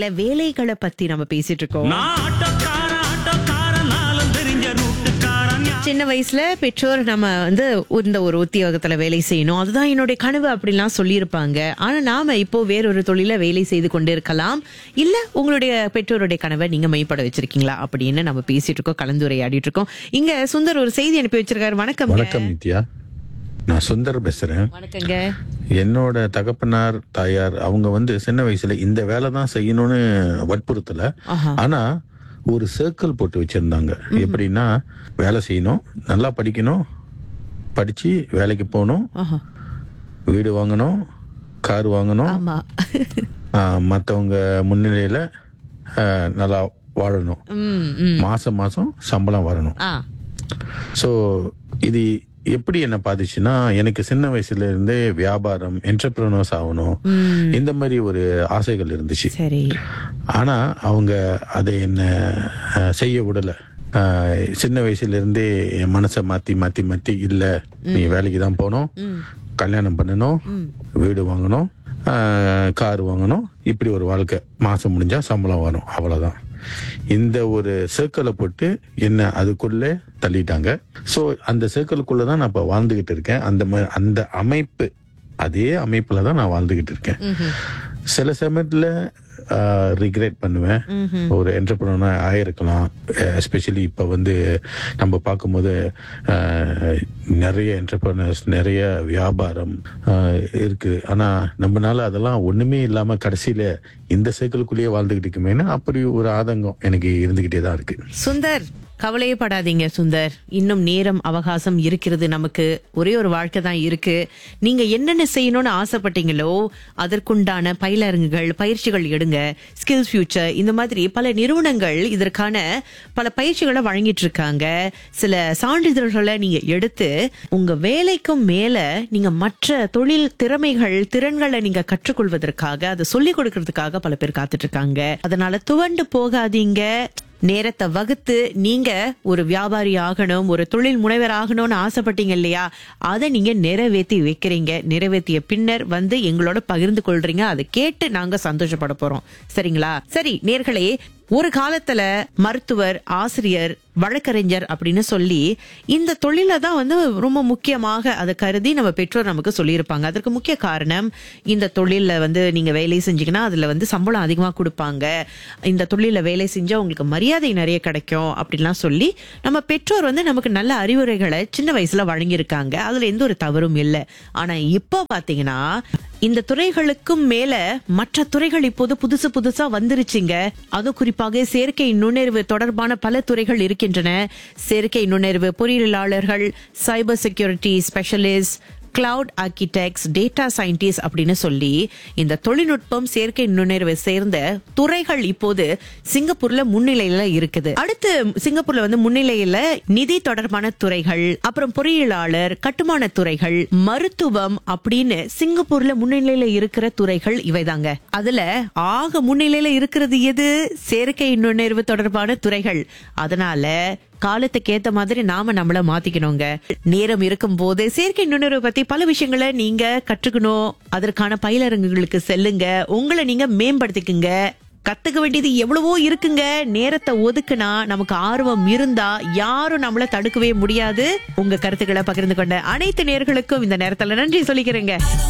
சில வேலைகளை பத்தி நம்ம பேசிட்டு இருக்கோம் நான் ஆட்டோக்கார ஆட்டோக்கார நாளும் தெரிஞ்ச ரூட்டுக்காரன் ஞா- சின்ன வயசுல பெற்றோர் நம்ம வந்து இந்த ஒரு உத்தியோகத்துல வேலை செய்யணும் அதுதான் என்னுடைய கனவு அப்படிலாம் சொல்லியிருப்பாங்க ஆனா நாம இப்போ வேறொரு தொழில வேலை செய்து கொண்டு இருக்கலாம் இல்ல உங்களுடைய பெற்றோருடைய கனவை நீங்க மெய்ப்பட வச்சிருக்கீங்களா அப்படின்னு நம்ம பேசிட்டு இருக்கோம் கலந்துரையாடிட்டு இருக்கோம் இங்க சுந்தர் ஒரு செய்தி அனுப்பி வச்சிருக்காரு வணக்கம் வணக்கம் நித்யா நான் சுந்தர் பேசுறேன் வணக்கங்க என்னோட தகப்பனார் தாயார் அவங்க வந்து சின்ன வயசுல இந்த வேலை தான் செய்யணும்னு வற்புறுத்தல ஆஹா. ஆனா ஒரு சர்க்கிள் போட்டு வச்சிருந்தாங்க எப்படின்னா வேலை செய்யணும் நல்லா படிக்கணும் படிச்சு வேலைக்கு போகணும் ஆஹா. வீடு வாங்கணும் கார் வாங்கணும் ஆமா ஆஹ், மத்தவங்க முன்னிலையில ஆஹ், நல்லா வாழணும் ம், ம். மாசம் மாசம் சம்பளம் வரணும் ஆ ஸோ இது எப்படி என்ன பாதிச்சுன்னா எனக்கு சின்ன வயசுல இருந்தே வியாபாரம் என்டர்பிரனர்ஸ் ஆகணும் ம். இந்த மாதிரி ஒரு ஆசைகள் இருந்துச்சு சரி ஆனா அவங்க அதை என்ன அஹ், செய்ய விடல அஹ், சின்ன வயசுல இருந்தே என் மனசை மாத்தி மாத்தி மாத்தி இல்ல நீ வேலைக்கு தான் போகணும் கல்யாணம் பண்ணணும் வீடு வாங்கணும் கார் வாங்கணும் இப்படி ஒரு வாழ்க்கை மாசம் முடிஞ்சா சம்பளம் வரும் அவ்வளவுதான் இந்த ஒரு சர்க்கிளை போட்டு என்ன அதுக்குள்ளே தள்ளிட்டாங்க சோ அந்த சர்க்கிளுக்குள்ள தான் நான் இப்ப வாழ்ந்துகிட்டு இருக்கேன் அந்த மா- அந்த அமைப்பு அதே அமைப்புல தான் நான் வாழ்ந்துகிட்டு இருக்கேன் சில சமயத்துல ரிக்ரெட் பண்ணுவேன் ஒரு என்டர்பிரனர் ஆயிருக்கலாம் எஸ்பெஷலி இப்ப வந்து நம்ம பார்க்கும்போது அஹ், நிறைய என்டர்பிரனர்ஸ் நிறைய வியாபாரம் அஹ், இருக்கு ஆனா நம்மனால அதெல்லாம் ஒண்ணுமே இல்லாம கடைசியில இந்த சைக்கிளுக்குள்ளேயே வாழ்ந்துகிட்டு இருக்குமேனு அப்படி ஒரு ஆதங்கம் எனக்கு இருந்துகிட்டே தான் இருக்கு சுந்தர் கவலையே படாதீங்க சுந்தர் இன்னும் நேரம் அவகாசம் இருக்கிறது நமக்கு ஒரே ஒரு வாழ்க்கை தான் இருக்கு நீங்க என்னென்ன செய்யணும்னு ஆசைப்பட்டீங்களோ அதற்குண்டான பயிலரங்குகள் பயிற்சிகள் எடுங்க ஸ்கில்ஸ் ஃபியூச்சர் இந்த மாதிரி பல நிறுவனங்கள் இதற்கான பல பயிற்சிகளை வழங்கிட்டு இருக்காங்க சில சான்றிதழ்களை நீங்க எடுத்து உங்க வேலைக்கும் மேல நீங்க மற்ற தொழில் திறமைகள் திறன்களை நீங்க கற்றுக்கொள்வதற்காக அதை சொல்லிக் கொடுக்கறதுக்காக பல பேர் காத்துட்டு இருக்காங்க அதனால துவண்டு போகாதீங்க நேரத்தை வகுத்து நீங்க ஒரு வியாபாரி ஆகணும் ஒரு தொழில் முனைவர் ஆகணும்னு ஆசைப்பட்டீங்க இல்லையா அதை நீங்க நிறைவேற்றி வைக்கிறீங்க நிறைவேற்றிய பின்னர் வந்து எங்களோட பகிர்ந்து கொள்றீங்க அதை கேட்டு நாங்க சந்தோஷப்பட போறோம் சரிங்களா சரி நேர்களே ஒரு காலத்துல மருத்துவர் ஆசிரியர் வழக்கறிஞர் அப்படின்னு சொல்லி இந்த தொழிலை தான் வந்து ரொம்ப முக்கியமாக அதை கருதி நம்ம பெற்றோர் நமக்கு சொல்லியிருப்பாங்க அதற்கு முக்கிய காரணம் இந்த தொழில்ல வந்து நீங்க வேலை செஞ்சீங்கன்னா அதுல வந்து சம்பளம் அதிகமா கொடுப்பாங்க இந்த தொழில வேலை செஞ்சா உங்களுக்கு மரியாதை நிறைய கிடைக்கும் அப்படின்லாம் சொல்லி நம்ம பெற்றோர் வந்து நமக்கு நல்ல அறிவுரைகளை சின்ன வயசுல வழங்கியிருக்காங்க அதுல எந்த ஒரு தவறும் இல்லை ஆனா இப்போ பாத்தீங்கன்னா இந்த துறைகளுக்கும் மேல மற்ற துறைகள் இப்போது புதுசு புதுசா வந்துருச்சுங்க அதுவும் குறிப்பாக செயற்கை நுண்ணறிவு தொடர்பான பல துறைகள் இருக்கின்றன செயற்கை நுண்ணறிவு பொறியியலாளர்கள் cyber security specialist cloud architects data scientist அப்படின்னு சொல்லி இந்த தொழில்நுட்பம் செயற்கை நுண்ணறிவை சேர்ந்த துறைகள் இப்போது சிங்கப்பூர்ல முன்னிலையில இருக்குது அடுத்து சிங்கப்பூர்ல வந்து முன்னிலையில நிதி தொடர்பான துறைகள் அப்புறம் பொறியியலாளர் கட்டுமான துறைகள் மருத்துவம் அப்படின்னு சிங்கப்பூர்ல முன்னிலையில இருக்கிற துறைகள் இவைதாங்க அதுல ஆக முன்னிலையில இருக்கிறது எது செயற்கை நுண்ணறிவு தொடர்பான துறைகள் அதனால காலத்துக்கு ஏத்த மாதிரி நாம நம்மள மாத்திக்கணுங்க நேரம் இருக்கும் போது செயற்கை நுண்ணறிவு பத்தி பல விஷயங்களை நீங்க கற்றுக்கணும் அதற்கான பயிலரங்குகளுக்கு செல்லுங்க உங்களை நீங்க மேம்படுத்திக்குங்க கத்துக்க வேண்டியது எவ்வளவோ இருக்குங்க நேரத்தை ஒதுக்குனா நமக்கு ஆர்வம் இருந்தா யாரும் நம்மள தடுக்கவே முடியாது உங்க கருத்துக்களை பகிர்ந்து கொண்ட அனைத்து நேர்களுக்கும் இந்த நேரத்துல நன்றி சொல்லிக்கிறேங்க